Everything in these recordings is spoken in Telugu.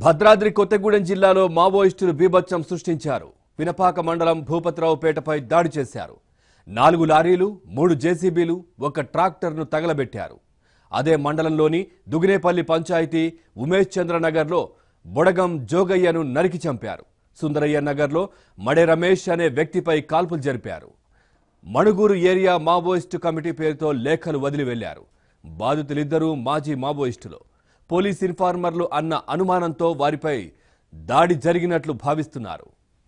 భద్రాద్రి కొత్తగూడెం జిల్లాలో మావోయిస్టులు బీభత్సం సృష్టించారు వినపాక మండలం భూపతిరావుపేటపై దాడి చేశారు నాలుగు లారీలు మూడు జేసీబీలు ఒక ట్రాక్టర్ను తగలబెట్టారు అదే మండలంలోని దుగినేపల్లి పంచాయతీ ఉమేష్ చంద్ర నగర్లో బొడగం జోగయ్యను నరికి చంపారు సుందరయ్య నగర్లో మడే రమేష్ అనే వ్యక్తిపై కాల్పులు జరిపారు మణుగూరు ఏరియా మావోయిస్టు కమిటీ పేరుతో లేఖలు వదిలి వెళ్లారు బాధితులిద్దరూ మాజీ మావోయిస్టులు పోలీస్ ఇన్ఫార్మర్లు అన్న అనుమానంతో వారిపై దాడి జరిగినట్లు భావిస్తున్నారు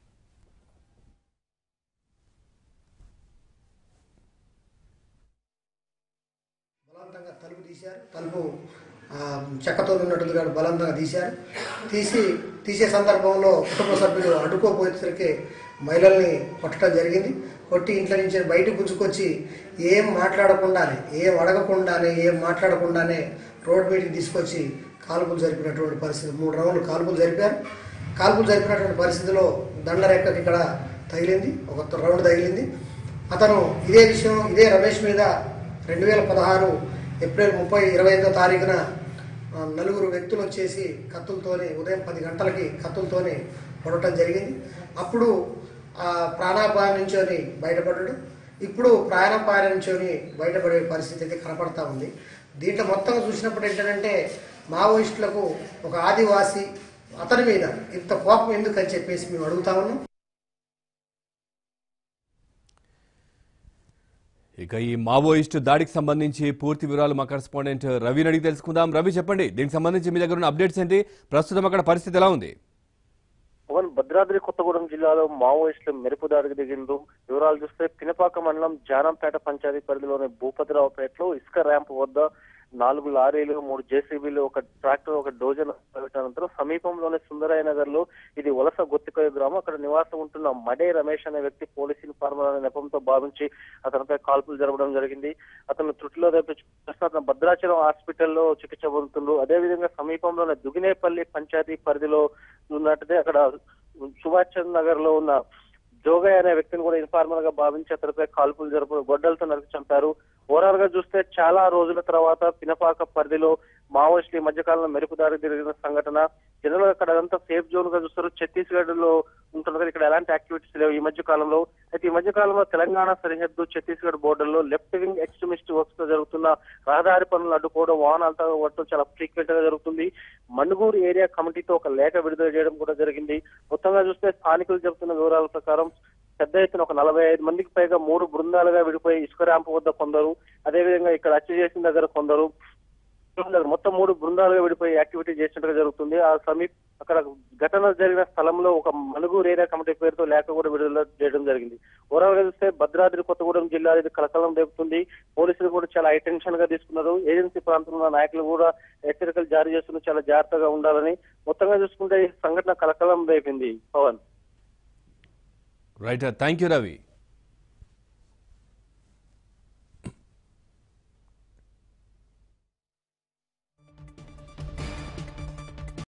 బలవంతంగా తలుపు తీశారు తలుపు ఆ, చెక్కతో ఉన్నట్టుగా బలవంతంగా తీశారు తీసి తీసే సందర్భంలో కుటుంబ సభ్యులు అడ్డుకోపోయేసరికి మహిళల్ని కొట్టడం జరిగింది కొట్టి ఇంట్లో నుంచి బయటకు గుంజుకొచ్చి ఏం మాట్లాడకుండానే ఏం అడగకుండానే ఏం మాట్లాడకుండానే రోడ్ మీదకి తీసుకొచ్చి కాల్పులు జరిపినటువంటి పరిస్థితి మూడు రౌండ్లు కాల్పులు జరిపారు కాల్పులు జరిపినటువంటి పరిస్థితిలో దండరెక్కకి ఇక్కడ తగిలింది ఒక రౌండ్ తగిలింది అతను ఇదే విషయం ఇదే రమేష్ మీద రెండు వేల పదహారు ఏప్రిల్ ముప్పై ఇరవై ఐదో తారీఖున ఆ, నలుగురు వ్యక్తులు వచ్చేసి కత్తులతోని ఉదయం పది గంటలకి కత్తులతోని పొడవటం జరిగింది అప్పుడు ఆ, ప్రాణాపాయం నుంచొని బయటపడ్డాడు ఇప్పుడు ప్రాణాపాయం నుంచొని బయటపడే పరిస్థితి అయితే కనపడతా ఉంది దీంట్లో మొత్తం చూసినప్పుడు ఏంటంటే మావోయిస్టులకు ఒక ఆదివాసి అతని మీద ఇంత కోపం ఎందుకని చెప్పేసి మేము అడుగుతా ఉన్నాం ఇక ఈ మావోయిస్టు దాడికి సంబంధించి పూర్తి వివరాలు మా కరెస్పాండెంట్ రవిని అడిగి తెలుసుకుందాం రవి చెప్పండి దీనికి సంబంధించి మీ దగ్గర ఉన్న అప్డేట్స్ ఏంటి ప్రస్తుతం అక్కడ పరిస్థితి ఎలా ఉంది పవన్ భద్రాద్రి కొత్తగూడెం జిల్లాలో మావోయిస్టులు మెరుపు దాడికి దిగిండ్రు వివరాలు చూస్తే పినపాక మండలం జానంపేట పంచాయతీ పరిధిలోని భూపతిరావుపేటలో ఇసుక ర్యాంప్ వద్ద నాలుగు లారీలు మూడు జేసీబీలు ఒక ట్రాక్టర్ ఒక డోజన్ అనంతరం సమీపంలోని సుందరయ్య నగర్ లో ఇది వలస గొత్తికోయ గ్రామం అక్కడ నివాసం ఉంటున్న మడే రమేష్ అనే వ్యక్తి పోలీసు ఇన్ఫార్మర్ అనే నెపంతో భావించి అతనిపై కాల్పులు జరపడం జరిగింది అతను త్రుటిలో రేపించి అతను భద్రాచలం హాస్పిటల్లో చికిత్స పొందుతుండ్రు అదేవిధంగా సమీపంలోని దుగినేపల్లి పంచాయతీ పరిధిలో ఉన్నట్టుదే అక్కడ సుభాష్ చంద్ర నగర్ లో ఉన్న జోగయ్య అనే వ్యక్తిని కూడా ఇన్ఫార్మర్ గా భావించి అతనిపై కాల్పులు జరుపు గొడ్డలతో నరికి చంపారు ఓవరాల్ గా చూస్తే చాలా రోజుల తర్వాత పినపాక పరిధిలో మావోయిస్టులు ఈ మధ్యకాలంలో మెరుపు దాడి జరిగిన సంఘటన జనరల్ గా అక్కడ అదంతా సేఫ్ జోన్ గా చూస్తారు ఛత్తీస్గఢ్ లో ఉంటుంది కదా ఇక్కడ ఎలాంటి యాక్టివిటీస్ లేవు ఈ మధ్య కాలంలో అయితే ఈ మధ్య కాలంలో తెలంగాణ సరిహద్దు ఛత్తీస్గఢ్ బోర్డర్ లో లెఫ్ట్ వింగ్ ఎక్స్ట్రీమిస్ట్ వర్క్స్ తో జరుగుతున్న రహదారి పనులు అడ్డుకోవడం వాహనాలతో కొట్టడం చాలా ఫ్రీక్వెంట్ గా జరుగుతుంది మణుగూరు ఏరియా కమిటీతో ఒక లేఖ విడుదల చేయడం కూడా జరిగింది మొత్తంగా చూస్తే స్థానికులు చెబుతున్న వివరాల ప్రకారం పెద్ద ఎత్తున ఒక నలభై ఐదు మందికి పైగా మూడు బృందాలుగా విడిపోయి ఇసుక ర్యాంపు వద్ద కొందరు అదేవిధంగా ఇక్కడ హత్య చేసిన దగ్గర కొందరు మొత్తం మూడు బృందాలుగా విడిపోయి యాక్టివిటీ చేసినట్టుగా జరుగుతుంది ఆ సమీప్ అక్కడ ఘటన జరిగిన స్థలంలో ఒక మనుగూరు ఏరియా కమిటీ పేరుతో లేఖ కూడా విడుదల చేయడం జరిగింది ఓవరాల్ గా చూస్తే భద్రాద్రి కొత్తగూడెం జిల్లా ఇది కలకలం రేపుతుంది పోలీసులు కూడా చాలా హైటెన్షన్ గా తీసుకున్నారు ఏజెన్సీ ప్రాంతంలో ఉన్న నాయకులు కూడా హెచ్చరికలు జారీ చేస్తున్నారు చాలా జాగ్రత్తగా ఉండాలని మొత్తంగా చూసుకుంటే ఈ సంఘటన కలకలం రేపింది Pavan right thank you Ravi